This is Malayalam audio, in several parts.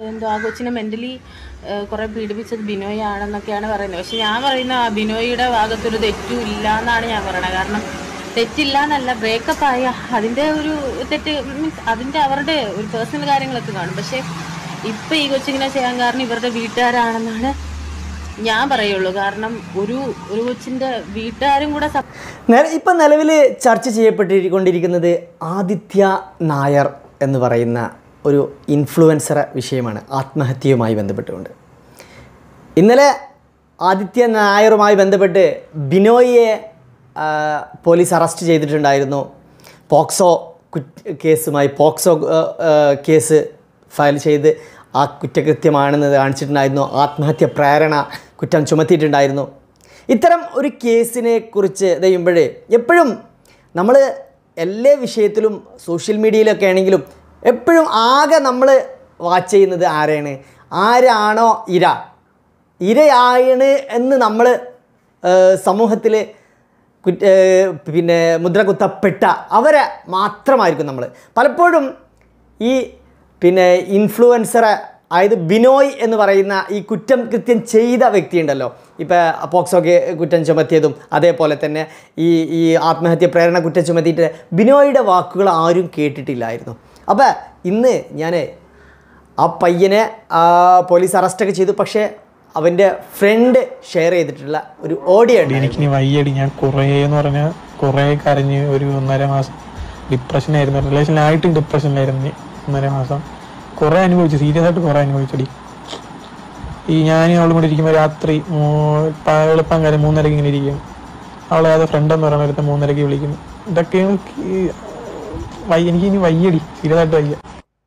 എന്തോ ആ കൊച്ചിനെ മെൻ്റലി കുറേ പീഡിപ്പിച്ചത് ബിനോയ് ആണെന്നൊക്കെയാണ് പറയുന്നത് പക്ഷെ ഞാൻ പറയുന്ന ആ ബിനോയിയുടെ ഭാഗത്തൊരു തെറ്റും ഇല്ല എന്നാണ് ഞാൻ പറയണത് കാരണം തെറ്റില്ല എന്നല്ല ബ്രേക്കപ്പ് ആയ അതിൻ്റെ ഒരു തെറ്റ് മീൻസ് അതിൻ്റെ അവരുടെ ഒരു പേഴ്സണൽ കാര്യങ്ങളൊക്കെ കാണും പക്ഷേ ഇപ്പം ഈ കൊച്ചിങ്ങനെ ചെയ്യാൻ കാരണം ഇവരുടെ വീട്ടുകാരാണെന്നാണ് ഞാൻ പറയുള്ളൂ കാരണം ഒരു ഒരു കൊച്ചിൻ്റെ വീട്ടുകാരും കൂടെ സ- നെ- ഇപ്പം നിലവിൽ ചർച്ച ചെയ്യപ്പെട്ടിരിക്കൊണ്ടിരിക്കുന്നത് ആദിത്യ നായർ എന്ന് പറയുന്ന ഒരു ഇൻഫ്ലുവൻസർ വിഷയമാണ് ആത്മഹത്യയുമായി ബന്ധപ്പെട്ടുകൊണ്ട് ഇന്നലെ ആദിത്യ നായറുമായി ബന്ധപ്പെട്ട് ബിനോയിയെ ആ, പോലീസ് അറസ്റ്റ് ചെയ്തിട്ടുണ്ടായിരുന്നു പോക്സോ കുറ്റ കേസുമായി പോക്സോ ആ, ആ, കേസ് ഫയൽ ചെയ്ത് ആ കുറ്റകൃത്യമാണെന്ന് കാണിച്ചിട്ടുണ്ടായിരുന്നു ആത്മഹത്യ പ്രേരണ കുറ്റം ചുമത്തിയിട്ടുണ്ടായിരുന്നു ഇത്തരം ഒരു കേസിനെ കുറിച്ച് ചെയ്യുമ്പോഴേ എപ്പോഴും നമ്മൾ എല്ലാ വിഷയത്തിലും സോഷ്യൽ മീഡിയയിലൊക്കെ ആണെങ്കിലും എപ്പോഴും ആകെ നമ്മൾ വാച്ച് ചെയ്യുന്നത് ആരെയാണ് ആരാണോ ഇര ഇരയാണ് എന്ന് നമ്മൾ സമൂഹത്തിൽ കുറ്റ ഏഹ് പിന്നെ മുദ്ര കുത്തപ്പെട്ട അവരെ മാത്രമായിരിക്കും നമ്മൾ പലപ്പോഴും ഈ പിന്നെ ഇൻഫ്ലുവൻസറെ അതായത് ബിനോയ് എന്ന് പറയുന്ന ഈ കുറ്റം കൃത്യം ചെയ്ത വ്യക്തിയുണ്ടല്ലോ ഇപ്പോൾ പോക്സോ കേ കുറ്റം ചുമത്തിയതും അതേപോലെ തന്നെ ഈ ഈ ആത്മഹത്യ പ്രേരണ കുറ്റം ചുമത്തിയിട്ട് ബിനോയുടെ വാക്കുകൾ ആരും കേട്ടിട്ടില്ലായിരുന്നു അപ്പോൾ ഇന്ന് ഞാൻ ആ പയ്യനെ ആ, പോലീസ് അറസ്റ്റൊക്കെ ചെയ്തു പക്ഷേ അവൻ്റെ ഫ്രണ്ട് ഷെയർ ചെയ്തിട്ടുള്ള ഒരു ഓഡിയോ ഉണ്ട് എനിക്കിനി വയ്യടി ഞാൻ കുറേ എന്ന് പറഞ്ഞാൽ കുറേ കരഞ്ഞ് ഒരു ഒന്നര മാസം ഡിപ്രഷനായിരുന്നു റിലേഷനിലായിട്ട് ഡിപ്രഷനിലായിരുന്നു ഞാൻ ഒന്നര മാസം കുറേ അനുഭവിച്ചു സീരിയസ് ആയിട്ട് കുറേ അനുഭവിച്ചടി ഈ ഞാൻ അവളും കൂടി ഇരിക്കുമ്പോൾ രാത്രി മൂ- പ- വെളുപ്പം കാര്യം മൂന്നരക്ക് ഇങ്ങനെ ഇരിക്കും അവളെ അത് ഫ്രണ്ട് എന്ന് പറയുന്ന നേരത്തെ മൂന്നരക്ക് വിളിക്കുന്നു ഇതൊക്കെയാണ് ഈ വയ്യ എനിക്ക് ഇനി വയ്യടി സീരിയസ് ആയിട്ട് വയ്യ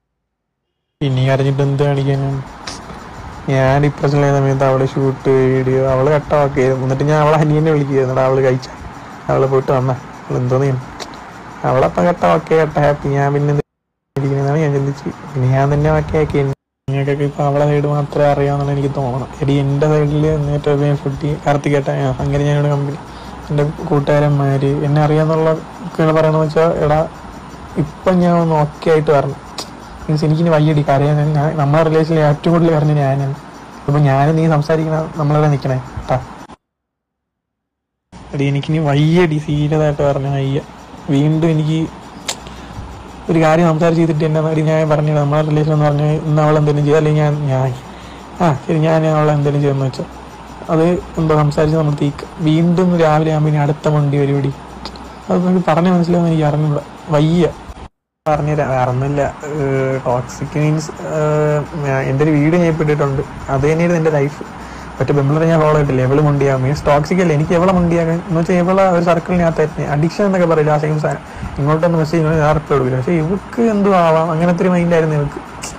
ഇനി കരഞ്ഞിട്ട് എന്ത് കാണിക്കാനും ഞാൻ ഡിപ്രഷനിലായ സമയത്ത് അവള് ഷൂട്ട് വീഡിയോ അവള് കട്ടമാക്കിയായിരുന്നു എന്നിട്ട് ഞാൻ അവളെ അനിയനെ വിളിക്കുകയായിരുന്നു എടാ അവള് കഴിച്ച അവള് പോയിട്ട് വന്ന അവൾ എന്തോ നീ അവളപ്പം കട്ടമാക്കിയ കട്ട ഹാപ്പി ഞാൻ പിന്നെ എന്ത് ഇരിക്കുന്നതാണ് ഞാൻ ചിന്തിച്ച് പിന്നെ ഞാൻ തന്നെ ആക്കിയാക്കി നിങ്ങൾക്കൊക്കെ ഇപ്പൊ അവളെ സൈഡ് മാത്രമേ അറിയാമെന്നാണ് എനിക്ക് തോന്നണം എടി എൻ്റെ സൈഡിൽ നേരത്തെ ഫുട്ടി കാർത്തികേട്ട അങ്ങനെ ഞാനിവിടെ കമ്പനി എൻ്റെ കൂട്ടുകാരന്മാര് എന്നെ അറിയാന്നുള്ള പറയണമെന്ന് വെച്ചാൽ എടാ ഇപ്പം ഞാൻ ഒന്ന് ഓക്കെ ആയിട്ട് വരണം മീൻസ് എനിക്കിനി വയ്യടി കരയാൻ ഞാൻ നമ്മളെ റിലേഷനിൽ ഏറ്റവും കൂടുതൽ കരഞ്ഞ ഞാനാണ് ഇപ്പൊ ഞാനും നീ സംസാരിക്കണ നമ്മളവിടെ നിൽക്കണേ കേട്ടാ എടി എനിക്കിനി വയ്യടി സീരിയസ് ആയിട്ട് പറഞ്ഞ വയ്യ വീണ്ടും എനിക്ക് ഒരു കാര്യം സംസാരിച്ച് ചെയ്തിട്ട് എന്നെ ഒരു ഞാൻ പറഞ്ഞു നമ്മളെ റിലേഷൻ എന്ന് പറഞ്ഞാൽ ഇന്ന് അവൾ എന്തെങ്കിലും ചെയ്താൽ അല്ലെങ്കിൽ ഞാൻ ഞാൻ ആ ശരി ഞാൻ അവളെ എന്തെങ്കിലും ചെയ്യുമെന്ന് വെച്ചാൽ അത് എന്തോ സംസാരിച്ച് നമ്മൾ തീക്ക് വീണ്ടും രാവിലെ ആകുമ്പോൾ ഇനി അടുത്ത വണ്ടി പരിപാടി അത് നമുക്ക് പറഞ്ഞ് മനസ്സിലാവുന്ന എനിക്ക് അറിഞ്ഞൂടാ വയ്യ പറഞ്ഞുതരാം വേറൊന്നുമില്ല ടോക്സിക് മീൻസ് എൻ്റെ ഒരു വീഡിയോ ഞാൻ ഇട്ടിട്ടുണ്ട് അത് തന്നെയായിരുന്നു എൻ്റെ ലൈഫ് മറ്റേ പെമ്പിളറെ ഞാൻ ഫോളോ ചെയ്തിട്ടില്ല എവള് മുണ്ടിയാ മീൻസ് ടോക്സിക് അല്ല എനിക്ക് എവളെ മുണ്ടിയാകാൻ എന്ന് വെച്ചാൽ എവളെ ഒരു സർക്കിളിനകത്തായിരുന്നു അഡിക്ഷൻ എന്നൊക്കെ പറയില്ല ആ സെയിം സാധനം ഇങ്ങോട്ടൊന്ന് മെസ്സേജ് ഞാൻ റിപ്ലൈ കൊടുക്കില്ല പക്ഷേ ഇവക്ക് എന്തോ ആവാം അങ്ങനത്തെ ഒരു മൈൻഡായിരുന്നു ഇവക്ക്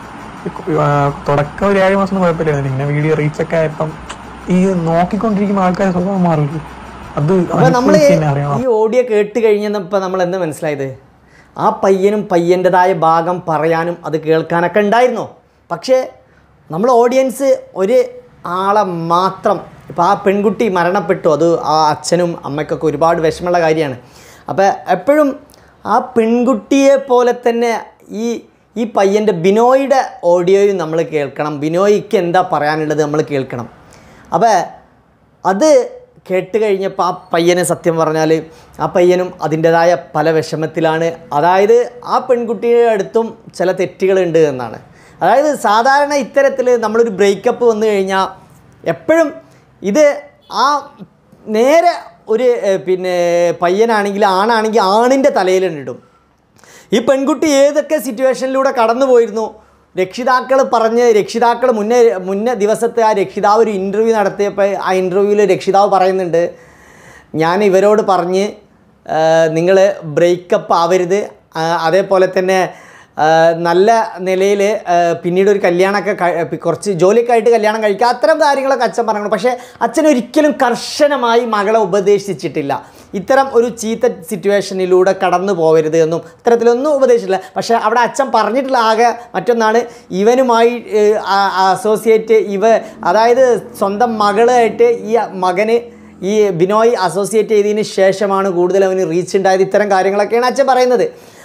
ആ, തുടക്കം ഒരു ഏഴ് മാസം ഒന്നും കുഴപ്പമില്ലായിരുന്നു പിന്നെ വീഡിയോ റീച്ചൊക്കെ ആയപ്പം ഈ നോക്കിക്കൊണ്ടിരിക്കുമ്പോൾ ആൾക്കാരെ സ്വഭാവം മാറില്ല അത് അപ്പോൾ നമ്മൾ അനുഭവിച്ച് തന്നെ അറിയണം ഈ ഓഡിയോ കേട്ട് കഴിഞ്ഞപ്പോൾ നമ്മൾ എന്താ മനസ്സിലായത് ആ പയ്യനും പയ്യൻ്റെതായ ഭാഗം പറയാനും അത് കേൾക്കാനൊക്കെ ഉണ്ടായിരുന്നു പക്ഷേ നമ്മൾ ഓഡിയൻസ് ഒരു ആളെ മാത്രം ഇപ്പോൾ ആ പെൺകുട്ടി മരണപ്പെട്ടു അത് ആ അച്ഛനും അമ്മയ്ക്കൊക്കെ ഒരുപാട് വിഷമമുള്ള കാര്യമാണ് അപ്പോൾ എപ്പോഴും ആ പെൺകുട്ടിയെ പോലെ തന്നെ ഈ ഈ പയ്യൻ്റെ ബിനോയുടെ ഓഡിയോയും നമ്മൾ കേൾക്കണം ബിനോയ്ക്ക് എന്താ പറയാനുള്ളത് നമ്മൾ കേൾക്കണം അപ്പോൾ അത് കേട്ട് കഴിഞ്ഞപ്പോൾ ആ പയ്യനെ സത്യം പറഞ്ഞാൽ ആ പയ്യനും അതിൻ്റെതായ പല വിഷമത്തിലാണ് അതായത് ആ പെൺകുട്ടിയുടെ അടുത്തും ചില തെറ്റുകളുണ്ട് എന്നാണ് അതായത് സാധാരണ ഇത്തരത്തിൽ നമ്മളൊരു ബ്രേക്കപ്പ് വന്നു കഴിഞ്ഞാൽ എപ്പോഴും ഇത് ആ നേരെ ഒരു ഏഹ്, പിന്നെ പയ്യനാണെങ്കിൽ ആണാണെങ്കിൽ ആണിൻ്റെ തലയിൽ ഇടും ഈ പെൺകുട്ടി ഏതൊക്കെ സിറ്റുവേഷനിലൂടെ കടന്നു പോയിരുന്നു രക്ഷിതാക്കൾ പറഞ്ഞ് രക്ഷിതാക്കൾ മുന്നേ മുന്നേ ദിവസത്തെ ആ രക്ഷിതാവ് ഒരു ഇൻ്റർവ്യൂ നടത്തിയപ്പോൾ ആ ഇൻ്റർവ്യൂവിൽ രക്ഷിതാവ് പറയുന്നുണ്ട് ഞാൻ ഇവരോട് പറഞ്ഞ് നിങ്ങൾ ബ്രേക്കപ്പ് ആവരുത് ആ, അതേപോലെ തന്നെ ആ, നല്ല നിലയിൽ പിന്നീട് ഒരു കല്യാണമൊക്കെ കഴി- കുറച്ച് ജോലിയൊക്കെ ആയിട്ട് കല്യാണം കഴിക്കുക അത്തരം കാര്യങ്ങളൊക്കെ അച്ഛൻ പറഞ്ഞു പക്ഷേ അച്ഛൻ ഒരിക്കലും കർശനമായി മകളെ ഉപദേശിച്ചിട്ടില്ല ഇത്തരം ഒരു ചീത്ത സിറ്റുവേഷനിലൂടെ കടന്നു പോകരുത് എന്നും ഇത്തരത്തിലൊന്നും ഉപദേശിച്ചില്ല പക്ഷേ അവിടെ അച്ഛൻ പറഞ്ഞിട്ടുള്ള ആകെ മറ്റൊന്നാണ് ഇവനുമായി അസോസിയേറ്റ് ഇവ അതായത് സ്വന്തം മകളായിട്ട് ഈ മകന് ഈ ബിനോയ് അസോസിയേറ്റ് ചെയ്തതിന് ശേഷമാണ് കൂടുതൽ അവന് റീച്ച് ഉണ്ടായത് ഇത്തരം കാര്യങ്ങളൊക്കെയാണ് അച്ഛൻ പറയുന്നത്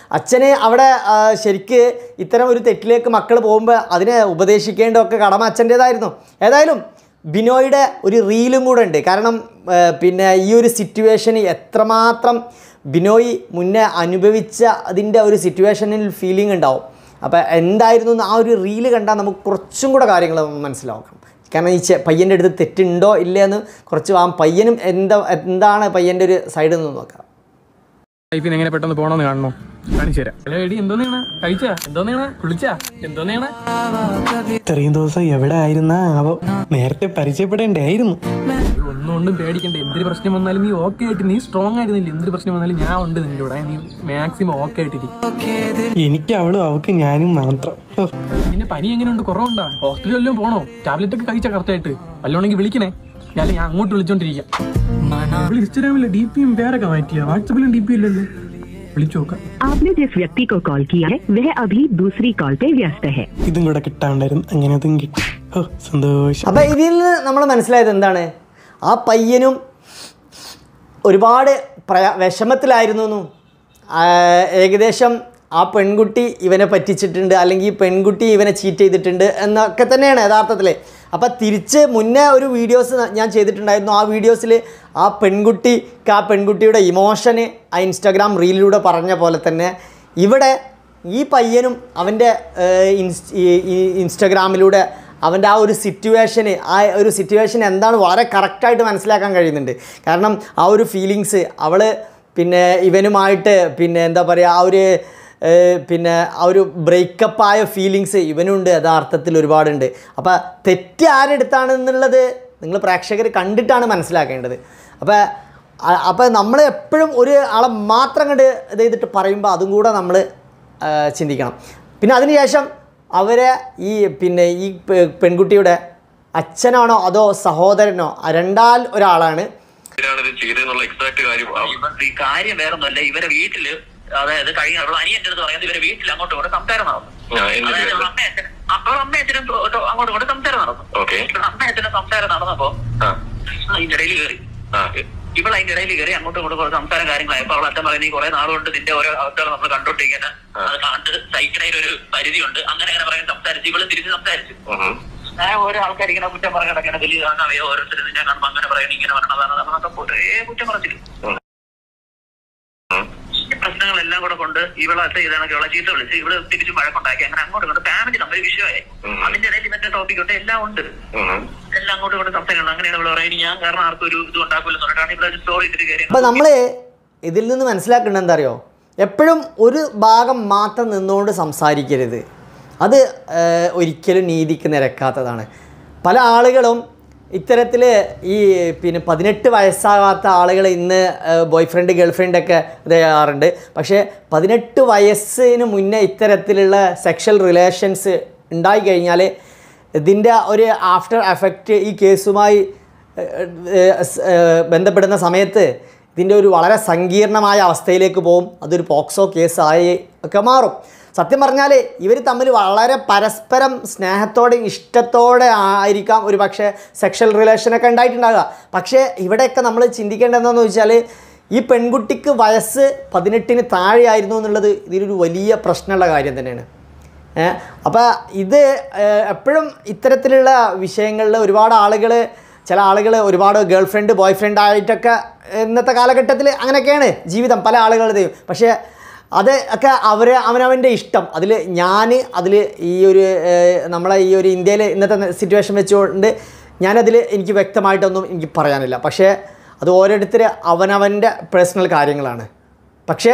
അച്ഛന് അവിടെ ആ, ശരിക്ക് ഇത്തരം ഒരു തെറ്റിലേക്ക് മക്കൾ പോകുമ്പോൾ അതിനെ ഉപദേശിക്കേണ്ടതൊക്കെ കടമ അച്ഛൻ്റേതായിരുന്നു ഏതായാലും ബിനോയുടെ ഒരു റീലും കൂടെ ഉണ്ട് കാരണം ആ, പിന്നെ ഈ ഒരു സിറ്റുവേഷന് എത്രമാത്രം ബിനോയ് മുന്നേ അനുഭവിച്ച അതിൻ്റെ ഒരു സിറ്റുവേഷനിൽ ഫീലിംഗ് ഉണ്ടാവും അപ്പോൾ എന്തായിരുന്നു എന്ന് ആ ഒരു റീല് കണ്ടാൽ നമുക്ക് കുറച്ചും കൂടെ കാര്യങ്ങൾ മനസ്സിലാക്കണം കാരണം ഈ ചെ- പയ്യൻ്റെ അടുത്ത് തെറ്റുണ്ടോ ഇല്ലേ എന്ന് കുറച്ച് ആ പയ്യനും എന്താ എന്താണ് പയ്യൻ്റെ ഒരു സൈഡിൽ നിന്ന് നോക്കാം ലൈഫിന് എങ്ങനെ പെട്ടെന്ന് പോകണമെന്ന് കാണണോ കാണിച്ചു തരാം എടാ എടി എന്തോന്നാണ് കഴിച്ചാ എന്തോന്നാണ് കുളിച്ചാ എന്തോന്നാണ് ഇത്രയും ദിവസം എവിടെ ആയിരുന്ന ആവോ നേരത്തെ പരിചയപ്പെടേണ്ടായിരുന്നു ഒന്നുകൊണ്ടും പേടിക്കണ്ട എന്തൊരു പ്രശ്നം വന്നാലും നീ ഓക്കെ ആയിട്ട് നീ സ്ട്രോങ് ആയിരുന്നില്ല എന്തൊരു പ്രശ്നം വന്നാലും ഞാൻ ഉണ്ട് നിന്റെ കൂടെ നീ മാക്സിമം ഓക്കെ ആയിട്ടിരിക്കും എനിക്ക് അവളും അവക്ക് ഞാനും മാത്രം നിന്റെ പനി എങ്ങനെയുണ്ട് കുറവുണ്ടാ ഹോസ്പിറ്റലിലും പോണോ ടാബ്ലറ്റ് ഒക്കെ കഴിച്ചാ കറക്റ്റായിട്ട് വല്ലോണെങ്കിൽ വിളിക്കണേ ഞാൻ ഞാൻ അങ്ങോട്ട് വിളിച്ചോണ്ടിരിക്കാം ഇവിടെ ഇൻസ്റ്റാഗ്രാമിലെ ഡി പിയും പേരൊക്കെ മാറ്റിയ വാട്സപ്പിലും ഡി പി ഇല്ലല്ലോ വിളിച്ചു നോക്കാം आपने जिस व्यक्ति को कॉल किया है वह अभी दूसरी कॉल पे व्यस्त है ഇതും കൂടെ കിട്ടാണ്ടായിരുന്നു അങ്ങനെ അതും കിട്ടി ഓ സന്തോഷം അപ്പോൾ ഇതിൽ നിന്ന് നമ്മൾ മനസ്സിലായത് എന്താണ് ആ പയ്യനും ഒരുപാട് പ്രയാ വിഷമത്തിലായിരുന്നു എന്നും, ആ, ഏകദേശം ആ പെൺകുട്ടി ഇവനെ പറ്റിച്ചിട്ടുണ്ട് അല്ലെങ്കിൽ ഈ പെൺകുട്ടി ഇവനെ ചീറ്റ് ചെയ്തിട്ടുണ്ട് എന്നൊക്കെ തന്നെയാണ് യഥാർത്ഥത്തിൽ അപ്പോൾ തിരിച്ച് മുന്നേ ഒരു വീഡിയോസ് ഞാൻ ചെയ്തിട്ടുണ്ടായിരുന്നു ആ വീഡിയോസിൽ ആ പെൺകുട്ടിക്ക് ആ പെൺകുട്ടിയുടെ ഇമോഷന് ആ ഇൻസ്റ്റാഗ്രാം റീലിലൂടെ പറഞ്ഞ പോലെ തന്നെ ഇവിടെ ഈ പയ്യനും അവൻ്റെ ഏഹ്, ഇൻസ്- ഈ- ഈ ഇൻസ്റ്റഗ്രാമിലൂടെ അവൻ്റെ ആ ഒരു സിറ്റുവേഷന് ആ ഒരു സിറ്റുവേഷൻ എന്താണ് വളരെ കറക്റ്റായിട്ട് മനസ്സിലാക്കാൻ കഴിയുന്നുണ്ട് കാരണം ആ ഒരു ഫീലിങ്സ് അവൾ പിന്നെ ഇവനുമായിട്ട് പിന്നെ എന്താ പറയുക ആ ഒരു ഏഹ്, പിന്നെ ആ ഒരു ബ്രേക്കപ്പ് ആയ ഫീലിങ്സ് ഇവനുണ്ട് യഥാർത്ഥത്തിൽ ഒരുപാടുണ്ട് അപ്പോൾ തെറ്റ് ആരെടുത്താണെന്നുള്ളത് നിങ്ങൾ പ്രേക്ഷകർ കണ്ടിട്ടാണ് മനസ്സിലാക്കേണ്ടത് അപ്പോൾ അപ്പോൾ നമ്മൾ എപ്പോഴും ഒരു ആളെ മാത്രം കണ്ട് ഇത് ചെയ്തിട്ട് പറയുമ്പോൾ അതും കൂടെ നമ്മൾ ചിന്തിക്കണം പിന്നെ അതിനുശേഷം അവരെ ഈ പിന്നെ ഈ പെ- പെൺകുട്ടിയുടെ അച്ഛനാണോ അതോ സഹോദരനോ ആ രണ്ടാൽ ഒരാളാണ് ഇവരാണ് ഇത് ചെയ്തതെന്നുള്ള എക്സാക്ട് കാര്യം ആ- ഈ കാര്യം വേറൊന്നുമല്ല ഇവരെ വീട്ടില് അതായത് കഴിഞ്ഞ അവൾ അനിയന്റെ അടുത്ത് പറയുന്നത് ഇവരെ വീട്ടിൽ അങ്ങോട്ടും ഇങ്ങോട്ടും സംസാരം നടന്നു ആ, എന്നിട്ട് അതായത് അവൾ അമ്മ അച്ഛനും അപ്പോൾ അമ്മ അച്ഛനും തൊ- തൊ- അങ്ങോട്ടും ഇങ്ങോട്ടും സംസാരം നടന്നു ഓക്കെ ഇവിടെ അമ്മ അച്ഛനും സംസാരം നടന്നപ്പോ ആ അതിന്റെ ഇടയിൽ കയറി ആ ഇവൾ അതിന്റെ ഇടയിൽ കയറി അങ്ങോട്ടും ഇങ്ങോട്ടും കുറേ സംസാരം കാര്യങ്ങളായപ്പോ അവൾ അച്ഛൻ പറയുന്നത് ഈ കുറെ നാളുകൊണ്ട് നിന്റെ ഓരോ അവസ്ഥകൾ നമ്മൾ കണ്ടോണ്ടിരിക്കുന്ന അത് കണ്ട് സഹിക്കണതിൽ ഒരു പരിധിയുണ്ട് അങ്ങനെ അങ്ങനെ പറയാൻ സംസാരിച്ചു ഇവള് തിരിച്ച് സംസാരിച്ചു ഉം. ഞാൻ ഓരോ ആൾക്കാർ ഇങ്ങനെ കുറ്റം പറഞ്ഞു കിടക്കണ വലിയ കാണാവയോ ഓരോരുത്തരും നിന്നെ കാണുമ്പോൾ അങ്ങനെ പറയണം ഇങ്ങനെ പറയണതാണ് അതൊക്കെ കുറേ കുറ്റം പറച്ചില്ല ഉം. പ്രശ്നങ്ങളെല്ലാം കൂടെ കൊണ്ട് ഇവളെ അച്ഛൻ ഇതാണ് ഇവളെ ചീത്ത വിളിച്ച് ഇവിടെ തിരിച്ച് മഴക്കുണ്ടാക്കി അങ്ങനെ അങ്ങോട്ട് കൊണ്ട് ഫാമിലി തമ്മിൽ വിഷയമായി ഉം. അതിന്റെ ഇടയിൽ ഇവന്റെ ടോപ്പിക് ഉണ്ട് എല്ലാം ഉണ്ട് ഉം. എല്ലാം അങ്ങോട്ട് കൊണ്ട് സംസാരിക്കണം അങ്ങനെയാണ് ഇവിടെ പറയുന്നത് ഞാൻ കാരണം ആർക്കും ഒരു ഇത് ഉണ്ടാക്കില്ലെന്ന് പറഞ്ഞിട്ടാണ് ഇവിടെ ഒരു സ്റ്റോറി ഇത്തിരി കയറി അപ്പോൾ നമ്മൾ ഇതിൽ നിന്ന് മനസ്സിലാക്കേണ്ടത് എന്താ അറിയോ എപ്പോഴും ഒരു ഭാഗം മാത്രം നിന്നുകൊണ്ട് സംസാരിക്കരുത് അത് ഏഹ്, ഒരിക്കലും നീതിക്ക് നിരക്കാത്തതാണ് പല ആളുകളും ഇത്തരത്തിൽ ഈ പിന്നെ പതിനെട്ട് വയസ്സാകാത്ത ആളുകൾ ഇന്ന് ബോയ് ഫ്രണ്ട് ഗേൾ ഫ്രണ്ട് ഒക്കെ ഇത് ചെയ്യാറുണ്ട് പക്ഷേ പതിനെട്ട് വയസ്സിന് മുന്നേ ഇത്തരത്തിലുള്ള സെക്ഷൽ റിലേഷൻസ് ഉണ്ടായി കഴിഞ്ഞാൽ ഇതിൻ്റെ ഒരു ആഫ്റ്റർ എഫക്റ്റ് ഈ കേസുമായി ഏഹ്, ഏഹ്, സ്- ഏഹ്, ബന്ധപ്പെടുന്ന സമയത്ത് ഇതിൻ്റെ ഒരു വളരെ സങ്കീർണമായ അവസ്ഥയിലേക്ക് പോകും അതൊരു പോക്സോ കേസായി ഒക്കെ മാറും സത്യം പറഞ്ഞാൽ ഇവർ തമ്മിൽ വളരെ പരസ്പരം സ്നേഹത്തോടെ ഇഷ്ടത്തോടെ ആയിരിക്കാം ഒരു പക്ഷേ സെക്ഷൽ റിലേഷനൊക്കെ ഉണ്ടായിട്ടുണ്ടാകുക പക്ഷേ ഇവിടെയൊക്കെ നമ്മൾ ചിന്തിക്കേണ്ടത് എന്താണെന്ന് വെച്ചാൽ ഈ പെൺകുട്ടിക്ക് വയസ്സ് പതിനെട്ടിന് താഴെയായിരുന്നു എന്നുള്ളത് ഇതിലൊരു വലിയ പ്രശ്നമുള്ള കാര്യം തന്നെയാണ് അപ്പോൾ ഇത് ഏഹ്, എപ്പോഴും ഇത്തരത്തിലുള്ള വിഷയങ്ങളിൽ ഒരുപാട് ആളുകൾ ചില ആളുകൾ ഒരുപാട് ഗേൾ ഫ്രണ്ട് ബോയ് ഫ്രണ്ട് ആയിട്ടൊക്കെ ഇന്നത്തെ കാലഘട്ടത്തിൽ അങ്ങനെയൊക്കെയാണ് ജീവിതം പല ആളുകളുടെയും പക്ഷേ അത് ഒക്കെ അവർ അവനവൻ്റെ ഇഷ്ടം അതിൽ ഞാൻ അതിൽ ഈ ഒരു ഏഹ്, നമ്മളെ ഈ ഒരു ഇന്ത്യയിൽ ഇന്നത്തെ സിറ്റുവേഷൻ വെച്ചുകൊണ്ട് ഞാനതിൽ എനിക്ക് വ്യക്തമായിട്ടൊന്നും എനിക്ക് പറയാനില്ല പക്ഷേ അത് ഓരോരുത്തർ അവനവൻ്റെ പേഴ്സണൽ കാര്യങ്ങളാണ് പക്ഷേ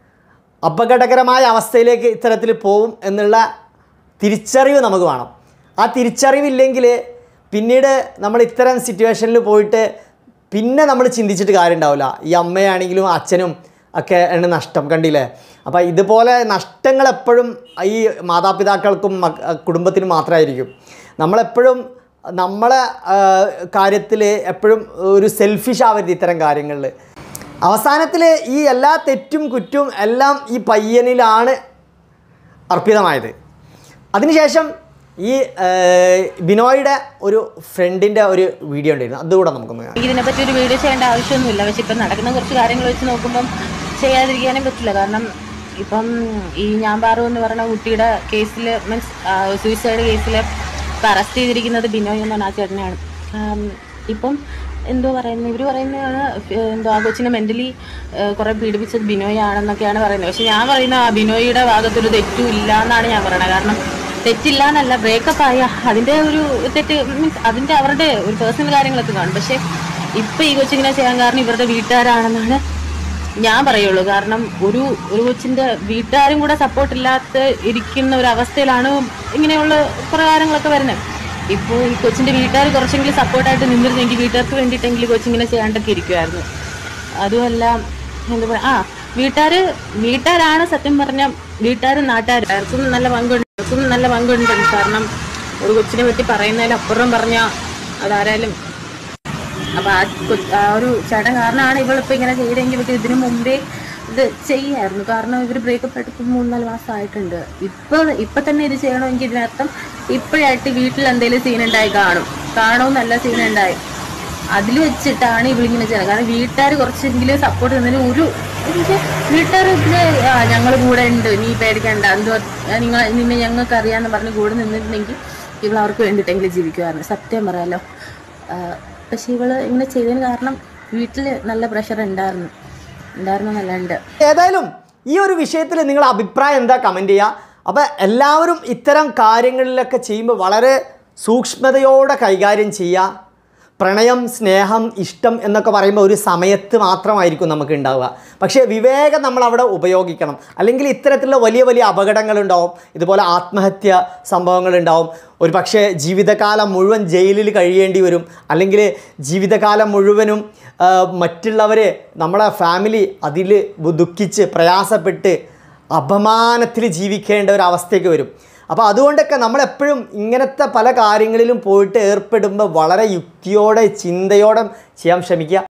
അപകടകരമായ അവസ്ഥയിലേക്ക് ഇത്തരത്തിൽ പോവും എന്നുള്ള തിരിച്ചറിവ് നമുക്ക് വേണം ആ തിരിച്ചറിവില്ലെങ്കിൽ പിന്നീട് നമ്മൾ ഇത്തരം സിറ്റുവേഷനിൽ പോയിട്ട് പിന്നെ നമ്മൾ ചിന്തിച്ചിട്ട് കാര്യം ഉണ്ടാവില്ല ഈ അമ്മയാണെങ്കിലും അച്ഛനും ഒക്കെ ആണ് നഷ്ടം കണ്ടില്ലേ അപ്പോൾ ഇതുപോലെ നഷ്ടങ്ങൾ എപ്പോഴും ഈ മാതാപിതാക്കൾക്കും മക്ക- കുടുംബത്തിനും മാത്രമായിരിക്കും നമ്മളെപ്പോഴും നമ്മളെ കാര്യത്തിൽ എപ്പോഴും ഒരു സെൽഫിഷ് ആവരുത് ഇത്തരം കാര്യങ്ങളിൽ അവസാനത്തിൽ ഈ എല്ലാ തെറ്റും കുറ്റും എല്ലാം ഈ പയ്യനിലാണ് അർപ്പിതമായത് അതിനുശേഷം ഈ ഏഹ്, ബിനോയുടെ ഒരു ഫ്രണ്ടിൻ്റെ ഒരു വീഡിയോ ഉണ്ടായിരുന്നു അതുകൂടെ നമുക്കൊന്ന് കാണാം. ഇതിനെപ്പറ്റി ഒരു വീഡിയോ ചെയ്യേണ്ട ആവശ്യമൊന്നുമില്ല പക്ഷെ ഇപ്പം നടക്കുന്ന കുറച്ച് കാര്യങ്ങൾ വെച്ച് നോക്കുമ്പം ചെയ്യാതിരിക്കാനും പറ്റില്ല കാരണം ഇപ്പം ഈ ഞാൻ പാറു എന്ന് പറയുന്ന കുട്ടിയുടെ കേസിൽ മീൻസ് സൂയിസൈഡ് കേസിൽ ഇപ്പം അറസ്റ്റ് ചെയ്തിരിക്കുന്നത് ബിനോയ് എന്ന് പറഞ്ഞ ആ ചേട്ടനെയാണ് ആം, ഇപ്പം എന്തോ പറയുന്നത് ഇവർ പറയുന്നതാണ് എന്തോ ആ കൊച്ചിനെ മെൻ്റലി കുറേ പീഡിപ്പിച്ചത് ബിനോയ് ആണെന്നൊക്കെയാണ് പറയുന്നത് പക്ഷെ ഞാൻ പറയുന്ന ആ ബിനോയിയുടെ ഭാഗത്തൊരു തെറ്റും ഇല്ല എന്നാണ് ഞാൻ പറയുന്നത് കാരണം തെറ്റില്ല എന്നല്ല ബ്രേക്കപ്പ് ആയ അതിൻ്റെ ഒരു തെറ്റ് മീൻസ് അതിൻ്റെ അവരുടെ ഒരു പേഴ്സണൽ കാര്യങ്ങളൊക്കെ കാണും പക്ഷേ ഇപ്പം ഈ കൊച്ചിങ്ങനെ ചെയ്യാൻ കാരണം ഇവരുടെ വീട്ടുകാരാണെന്നാണ് ഞാൻ പറയുള്ളൂ കാരണം ഒരു ഒരു കൊച്ചിന്റെ വീട്ടുകാരും കൂടെ സപ്പോർട്ട് ഇല്ലാത്ത ഇരിക്കുന്ന ഒരു അവസ്ഥയിലാണ് ഇങ്ങനെയുള്ള കുറേ കാര്യങ്ങളൊക്കെ വരുന്നത് ഇപ്പോൾ ഈ കൊച്ചിന്റെ വീട്ടുകാർ കുറച്ചെങ്കിലും സപ്പോർട്ടായിട്ട് നിന്നിരുന്നെങ്കിൽ വീട്ടുകാർക്ക് വേണ്ടിയിട്ടെങ്കിലും കൊച്ചിങ്ങനെ ചെയ്യാണ്ടൊക്കെ ഇരിക്കുമായിരുന്നു അതുമല്ല എന്താ പറയുക ആ വീട്ടുകാർ വീട്ടുകാരാണ് സത്യം പറഞ്ഞ വീട്ടുകാരും നാട്ടുകാരും അവർക്കും നല്ല പങ്കുണ്ട് അവർക്കും നല്ല പങ്കുണ്ട് കാരണം ഒരു കൊച്ചിനെ പറ്റി പറയുന്നതിലപ്പുറം പറഞ്ഞാൽ അതാരായാലും അപ്പൊ ആ കൊ- ആ ഒരു ചേട്ടൻ കാരണമാണ് ഇവളിപ്പോ ഇങ്ങനെ ചെയ്തെങ്കിൽ ഇവർക്ക് ഇതിനു മുമ്പേ ഇത് ചെയ്യായിരുന്നു കാരണം ഇവർ ബ്രേക്കപ്പ് ആയിട്ട് ഇപ്പം മൂന്നാല് മാസം ആയിട്ടുണ്ട് ഇപ്പൊ ഇപ്പൊ തന്നെ ഇത് ചെയ്യണമെങ്കിൽ ഇതിനർത്ഥം ഇപ്പോഴായിട്ട് വീട്ടിൽ എന്തെങ്കിലും സീൻ ഉണ്ടായി കാണും കാണുമെന്നല്ല സീൻ ഉണ്ടായി അതിൽ വെച്ചിട്ടാണ് ഇവളിങ്ങനെ ചെയ്യുന്നത് കാരണം വീട്ടുകാർ കുറച്ചെങ്കിലും സപ്പോർട്ട് തന്നതിന് ഒരു വീട്ടുകാർ ഇതിന് ഞങ്ങൾ കൂടെ ഉണ്ട് നീ പേടിക്കണ്ട എന്തോ നിങ്ങൾ നിന്നെ ഞങ്ങൾക്ക് അറിയാന്ന് പറഞ്ഞ് കൂടെ നിന്നിട്ടുണ്ടെങ്കിൽ ഇവൾ അവർക്ക് വേണ്ടിയിട്ടെങ്കിലും ജീവിക്കുമായിരുന്നു സത്യം പറയാലോ ആ, പക്ഷെ ഇവള് ഇങ്ങനെ ചെയ്തതിന് കാരണം വീട്ടിൽ നല്ല പ്രഷർ ഉണ്ടായിരുന്നു ഉണ്ടായിരുന്നു നല്ല ഉണ്ട് ഏതായാലും ഈ ഒരു വിഷയത്തിൽ നിങ്ങളുടെ അഭിപ്രായം എന്താ കമൻറ്റ് ചെയ്യുക അപ്പോൾ എല്ലാവരും ഇത്തരം കാര്യങ്ങളിലൊക്കെ ചെയ്യുമ്പോൾ വളരെ സൂക്ഷ്മതയോടെ കൈകാര്യം ചെയ്യുക പ്രണയം സ്നേഹം ഇഷ്ടം എന്നൊക്കെ പറയുമ്പോൾ ഒരു സമയത്ത് മാത്രമായിരിക്കും നമുക്ക് ഉണ്ടാവുക പക്ഷേ വിവേകം നമ്മൾ അവിടെ ഉപയോഗിക്കണം അല്ലെങ്കിൽ ഇത്തരത്തിലുള്ള വലിയ വലിയ അപകടങ്ങളുണ്ടാവും ഇതുപോലെ ആത്മഹത്യ സംഭവങ്ങളുണ്ടാവും ഒരു പക്ഷേ ജീവിതകാലം മുഴുവൻ ജയിലിൽ കഴിയേണ്ടി വരും അല്ലെങ്കിൽ ജീവിതകാലം മുഴുവനും ആ, മറ്റുള്ളവരെ നമ്മളെ ഫാമിലി അതിൽ ദുഃഖിച്ച് പ്രയാസപ്പെട്ട് അപമാനത്തിൽ ജീവിക്കേണ്ട ഒരു അവസ്ഥയ്ക്ക് വരും അപ്പോൾ അതുകൊണ്ടൊക്കെ നമ്മളെപ്പോഴും ഇങ്ങനത്തെ പല കാര്യങ്ങളിലും പോയിട്ട് ഏർപ്പെടുമ്പോൾ വളരെ യുക്തിയോടെ ചിന്തയോടെ ചെയ്യാൻ ശ്രമിക്കുക